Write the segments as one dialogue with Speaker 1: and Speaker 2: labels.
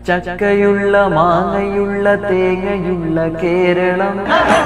Speaker 1: ചക്കയുള്ള മാങ്ങയുള്ള തേങ്ങയുള്ള കേരളം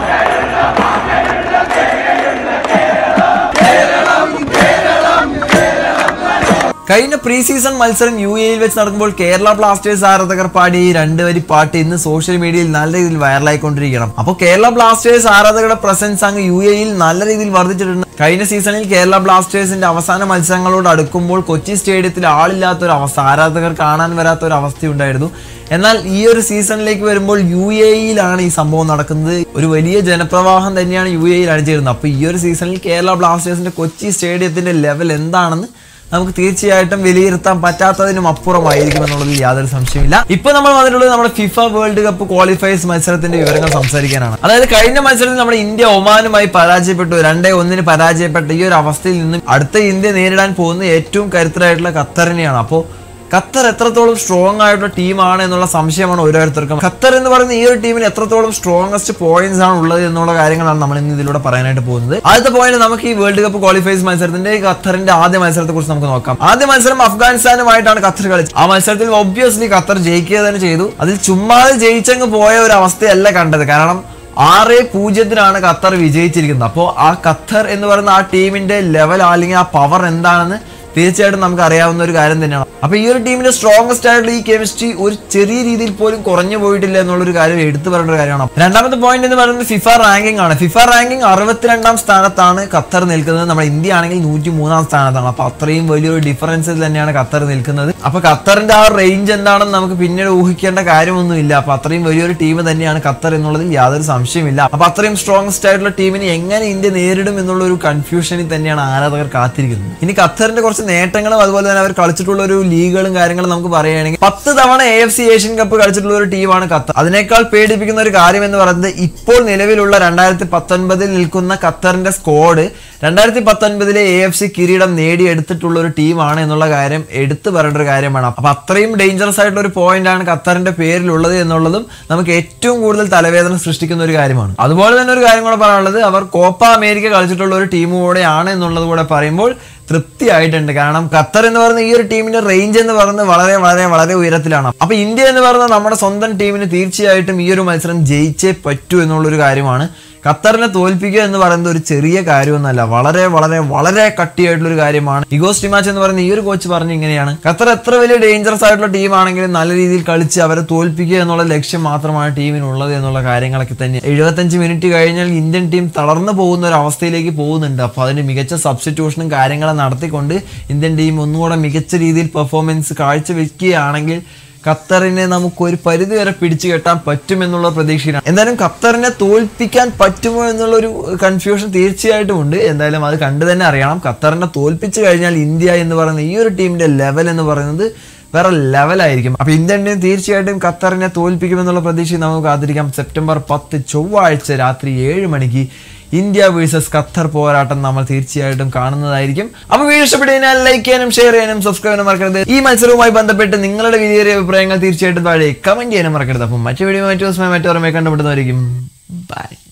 Speaker 1: കഴിഞ്ഞ pre season മത്സരം U എയിൽ വെച്ച് നടക്കുമ്പോൾ കേരള ബ്ലാസ്റ്റേഴ്സ് ആരാധകർ പാടി ഈ രണ്ട് വരി പാട്ട് ഇന്ന് സോഷ്യൽ മീഡിയയിൽ നല്ല രീതിയിൽ വൈറലായിക്കൊണ്ടിരിക്കണം അപ്പോൾ കേരള ബ്ലാസ്റ്റേഴ്സ് ആരാധകരുടെ പ്രസൻസ് അങ്ങ് യു എയിൽ നല്ല രീതിയിൽ വർദ്ധിച്ചിട്ടുണ്ട് കഴിഞ്ഞ സീസണിൽ കേരള ബ്ലാസ്റ്റേഴ്സിന്റെ അവസാന മത്സരങ്ങളോട് അടുക്കുമ്പോൾ കൊച്ചി സ്റ്റേഡിയത്തിൽ ആളില്ലാത്ത ഒരു അവസ്ഥ ആരാധകർ കാണാൻ വരാത്ത ഒരു അവസ്ഥയുണ്ടായിരുന്നു എന്നാൽ ഈ ഒരു സീസണിലേക്ക് വരുമ്പോൾ യു എയിലാണ് ഈ സംഭവം നടക്കുന്നത് ഒരു വലിയ ജനപ്രവാഹം തന്നെയാണ് യു എയിൽ അടിച്ചിരുന്നത് അപ്പോൾ ഈ ഒരു സീസണിൽ കേരള ബ്ലാസ്റ്റേഴ്സിന്റെ കൊച്ചി സ്റ്റേഡിയത്തിന്റെ ലെവൽ എന്താണെന്ന് നമുക്ക് തീർച്ചയായിട്ടും വിലയിരുത്താൻ പറ്റാത്തതിനും അപ്പുറമായിരിക്കും എന്നുള്ളതിൽ യാതൊരു സംശയമില്ല ഇപ്പൊ നമ്മൾ വന്നിട്ടുള്ളത് നമ്മുടെ ഫിഫ വേൾഡ് കപ്പ് ക്വാളിഫയേഴ്സ് മത്സരത്തിന്റെ വിവരങ്ങൾ സംസാരിക്കാനാണ് അതായത് കഴിഞ്ഞ മത്സരത്തിൽ നമ്മുടെ ഇന്ത്യ ഒമാനുമായി പരാജയപ്പെട്ടു രണ്ടേ ഒന്നിന് പരാജയപ്പെട്ട ഈ ഒരു അവസ്ഥയിൽ നിന്നും അടുത്ത ഇന്ത്യ നേരിടാൻ പോകുന്ന ഏറ്റവും കരുത്തരായിട്ടുള്ള ഖത്തറിനെയാണ് അപ്പോൾ ഖത്തർ എത്രത്തോളം സ്ട്രോങ് ആയിട്ടുള്ള ടീമാണ് എന്നുള്ള സംശയമാണ് ഓരോരുത്തർക്കും ഖത്തർ എന്ന് പറയുന്ന ഈ ഒരു ടീമിന് എത്രത്തോളം സ്ട്രോങ്ങസ്റ്റ് പോയിന്റ്സ് ആണ് ഉള്ളത് എന്നുള്ള കാര്യങ്ങളാണ് നമ്മൾ ഇന്ന് ഇതിലൂടെ പറയാനായിട്ട് പോകുന്നത് ആദ്യത്തെ പോയിന്റ് നമുക്ക് ഈ വേൾഡ് കപ്പ് ക്വാളിഫൈസ് മത്സരത്തിന്റെ ഖത്തറിന്റെ ആദ്യ മത്സരത്തെ കുറിച്ച് നമുക്ക് നോക്കാം ആദ്യ മത്സരം അഫ്ഗാനിസ്ഥാനുമായിട്ടാണ് ഖത്തർ കളിച്ചത് ആ മത്സരത്തിൽ ഒബ്വിയസ്ലി ഖത്തർ ജയിക്കുക തന്നെ ചെയ്തു അതിൽ ചുമ്മാതെ ജയിച്ചങ്ങ് പോയ ഒരു അവസ്ഥയല്ല കണ്ടത് കാരണം ആറ് പൂജ്യത്തിനാണ് ഖത്തർ വിജയിച്ചിരിക്കുന്നത് അപ്പോൾ ആ ഖത്തർ എന്ന് പറയുന്ന ആ ടീമിന്റെ ലെവൽ അല്ലെങ്കിൽ ആ പവർ എന്താണെന്ന് തീർച്ചയായിട്ടും നമുക്ക് അറിയാവുന്ന ഒരു കാര്യം തന്നെയാണ് അപ്പൊ ഈ ഒരു ടീമിന്റെ സ്ട്രോങ്സ്റ്റ് ആയിട്ടുള്ള ഈ കെമിസ്ട്രി ഒരു ചെറിയ രീതിയിൽ പോലും കുറഞ്ഞു പോയിട്ടില്ല എന്നുള്ളൊരു കാര്യം എടുത്തു പറയേണ്ട ഒരു കാര്യമാണ് രണ്ടാമത്തെ പോയിന്റ് എന്ന് പറയുന്നത് ഫിഫ റാങ്കിംഗ് ആണ് ഫിഫ റാങ്കിംഗ് അറുപത്തിരണ്ടാം സ്ഥാനത്താണ് ഖത്തർ നിൽക്കുന്നത് നമ്മുടെ ഇന്ത്യ ആണെങ്കിൽ നൂറ്റി മൂന്നാം സ്ഥാനത്താണ് അപ്പൊ അത്രയും വലിയൊരു ഡിഫറൻസിൽ തന്നെയാണ് ഖത്തർ നിൽക്കുന്നത് അപ്പൊ ഖത്തറിന്റെ ആ റേഞ്ച് എന്താണെന്ന് നമുക്ക് പിന്നീട് ഊഹിക്കേണ്ട കാര്യമൊന്നുമില്ല അപ്പൊ അത്രയും വലിയൊരു ടീം തന്നെയാണ് ഖത്തർ എന്നുള്ളതിൽ യാതൊരു സംശയമില്ല അപ്പൊ അത്രയും സ്ട്രോങ്സ്റ്റ് ആയിട്ടുള്ള ടീമിനെ എങ്ങനെ ഇന്ത്യ നേരിടും എന്നുള്ള ഒരു കൺഫ്യൂഷനിൽ തന്നെയാണ് ആരാധകർ കാത്തിരിക്കുന്നത് ഇനി ഖത്തറിന്റെ കുറച്ച് നേട്ടങ്ങളും അതുപോലെ തന്നെ അവർ കളിച്ചിട്ടുള്ള ഒരു ലീഗുകളും കാര്യങ്ങളും നമുക്ക് പറയുകയാണെങ്കിൽ പത്ത് തവണ A F C Asian cup കളിച്ചിട്ടുള്ള ഒരു ടീമാണ് ഖത്തർ അതിനേക്കാൾ പേടിപ്പിക്കുന്ന ഒരു കാര്യം എന്ന് പറയുന്നത് ഇപ്പോൾ നിലവിലുള്ള രണ്ടായിരത്തി പത്തൊൻപതിൽ നിൽക്കുന്ന ഖത്തറിന്റെ സ്ക്വാഡ് രണ്ടായിരത്തി പത്തൊൻപതിലെ എ എഫ് സി കിരീടം നേടിയെടുത്തിട്ടുള്ള ഒരു ടീമാണ് എന്നുള്ള കാര്യം എടുത്തു പറയേണ്ട ഒരു കാര്യമാണ് അപ്പൊ അത്രയും ഡേഞ്ചറസ് ആയിട്ടുള്ള ഒരു പോയിന്റ് ആണ് ഖത്തറിന്റെ പേരിലുള്ളത് എന്നുള്ളതും നമുക്ക് ഏറ്റവും കൂടുതൽ തലവേദന സൃഷ്ടിക്കുന്ന ഒരു കാര്യമാണ് അതുപോലെ തന്നെ ഒരു കാര്യം കൂടെ പറയാനുള്ളത് അവർ കോപ്പ അമേരിക്ക കളിച്ചിട്ടുള്ള ഒരു ടീം കൂടെയാണ് എന്നുള്ളത് കൂടെ പറയുമ്പോൾ തൃപ്തിയായിട്ടുണ്ട് കാരണം ഖത്തർ എന്ന് പറയുന്ന ഈ ഒരു ടീമിന്റെ റേഞ്ച് എന്ന് പറയുന്നത് വളരെ വളരെ വളരെ ഉയരത്തിലാണ് അപ്പൊ ഇന്ത്യ എന്ന് പറയുന്ന നമ്മുടെ സ്വന്തം ടീമിന് തീർച്ചയായിട്ടും ഈ ഒരു മത്സരം ജയിച്ചേ പറ്റൂ എന്നുള്ളൊരു കാര്യമാണ് ഖത്തറിനെ തോൽപ്പിക്കുക എന്ന് പറയുന്നത് ഒരു ചെറിയ കാര്യമൊന്നുമല്ല വളരെ വളരെ വളരെ കട്ടിയായിട്ടുള്ള ഒരു കാര്യമാണ് ഇഗോസ് ടിമാച്ച് എന്ന് പറയുന്ന ഈ ഒരു കോച്ച് പറഞ്ഞ ഇങ്ങനെയാണ് ഖത്തർ എത്ര വലിയ ഡേഞ്ചറസ് ആയിട്ടുള്ള ടീമാണെങ്കിലും നല്ല രീതിയിൽ കളിച്ച് അവരെ തോൽപ്പിക്കുക എന്നുള്ള ലക്ഷ്യം മാത്രമാണ് ടീമിനുള്ളത് എന്നുള്ള കാര്യങ്ങളൊക്കെ തന്നെ എഴുപത്തഞ്ച് മിനിറ്റ് കഴിഞ്ഞാൽ ഇന്ത്യൻ ടീം തളർന്നു പോകുന്ന ഒരു അവസ്ഥയിലേക്ക് പോകുന്നുണ്ട് അപ്പോൾ അതിന് മികച്ച സബ്സ്റ്റിറ്റ്യൂഷനും കാര്യങ്ങളും നടത്തിക്കൊണ്ട് ഇന്ത്യൻ ടീം ഒന്നുകൂടെ മികച്ച രീതിയിൽ പെർഫോമൻസ് കാഴ്ചവെക്കുകയാണെങ്കിൽ ഖത്തറിനെ നമുക്ക് ഒരു പരിധി വരെ പിടിച്ചു കെട്ടാൻ പറ്റുമെന്നുള്ള പ്രതീക്ഷയിലാണ് എന്തായാലും ഖത്തറിനെ തോൽപ്പിക്കാൻ പറ്റുമോ എന്നുള്ള ഒരു കൺഫ്യൂഷൻ തീർച്ചയായിട്ടും ഉണ്ട് എന്തായാലും അത് കണ്ടു തന്നെ അറിയണം ഖത്തറിനെ തോൽപ്പിച്ചു കഴിഞ്ഞാൽ ഇന്ത്യ എന്ന് പറയുന്ന ഈ ഒരു ടീമിന്റെ ലെവൽ എന്ന് പറയുന്നത് വേറെ ലെവലായിരിക്കും അപ്പൊ ഇന്ത്യൻ ടീം തീർച്ചയായിട്ടും ഖത്തറിനെ തോൽപ്പിക്കുമെന്നുള്ള പ്രതീക്ഷ നമുക്ക് കാത്തിരിക്കാം സെപ്റ്റംബർ പത്ത് ചൊവ്വാഴ്ച രാത്രി ഏഴ് മണിക്ക് ഇന്ത്യ വേഴ്സസ് ഖത്തർ പോരാട്ടം നമ്മൾ തീർച്ചയായിട്ടും കാണുന്നതായിരിക്കും അപ്പൊ വീഡിയോ ഇഷ്ടപ്പെട്ടതിനാൽ ലൈക്ക് ചെയ്യാനും ഷെയർ ചെയ്യാനും സബ്സ്ക്രൈബ് ചെയ്യാനും മറക്കരുത് ഈ മത്സരവുമായി ബന്ധപ്പെട്ട് നിങ്ങളുടെ വിലയേറിയ അഭിപ്രായങ്ങൾ തീർച്ചയായിട്ടും താഴെ കമന്റ് ചെയ്യാനും മറക്കരുത് അപ്പം മറ്റു വീഡിയോ മറ്റു ദിവസമായി മറ്റു ഓർമ്മയെ കണ്ടുപിടുന്നതായിരിക്കും ബൈ